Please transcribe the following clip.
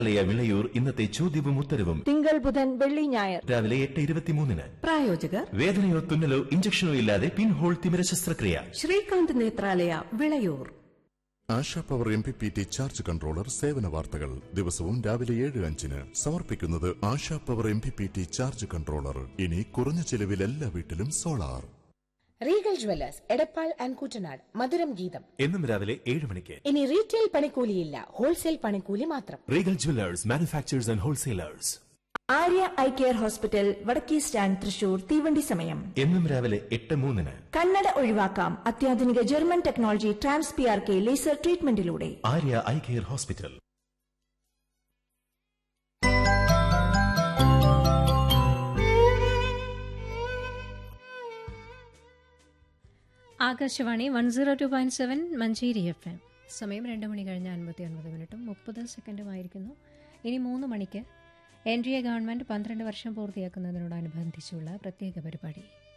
ാലയ വിളയൂർ ഇന്നത്തെ ചോദ്യവും ഉത്തരവും തിങ്കൾ ബുധൻ വെള്ളി ഞായർ രാവിലെ എട്ട് ഇരുപത്തിമൂന്നിന് പ്രായോജകർ വേദനയോ തുന്നലോ ഇഞ്ചക്ഷനോ ഇല്ലാതെ പിൻഹോൾ തിമിര ശസ്ത്രക്രിയ Srikanth Netralaya Vilayur Asha power M P P T charge controller സേവന വാർത്തകൾ ദിവസവും രാവിലെ ഏഴ് അഞ്ചിന് സമർപ്പിക്കുന്നത് Asha power M P P T charge controller ഇനി കുറഞ്ഞ ചെലവിൽ എല്ലാ വീട്ടിലും solar regal jewellers Edappal and Kuttanad മധുരം ഗീതം എന്നും രാവിലെ ഏഴ് മണിക്ക് ഇനി റീറ്റെയിൽ പണിക്കൂലിയില്ല ഹോൾസെയിൽ പണിക്കൂലി മാത്രം regal jewellers manufacturers and wholesalers Arya eye care hospital വടക്കേ സ്റ്റാൻഡ് തൃശൂർ തീവണ്ടി സമയം എന്നും രാവിലെ എട്ട് മൂന്നിന് കണ്ണട ഒഴിവാക്കാം അത്യാധുനിക German technology trans P R K laser ട്രീറ്റ്മെന്റിലൂടെ Arya eye care hospital Akashvani one zero two point seven Manjeri F M സമയം രണ്ട് മണി കഴിഞ്ഞ് അൻപത്തി ഒൻപത് മിനിറ്റും മുപ്പത് സെക്കൻഡുമായിരിക്കുന്നു ഇനി മൂന്ന് മണിക്ക് എൻ ഡി എ ഗവൺമെൻറ് പന്ത്രണ്ട് വർഷം പൂർത്തിയാക്കുന്നതിനോടനുബന്ധിച്ചുള്ള പ്രത്യേക പരിപാടി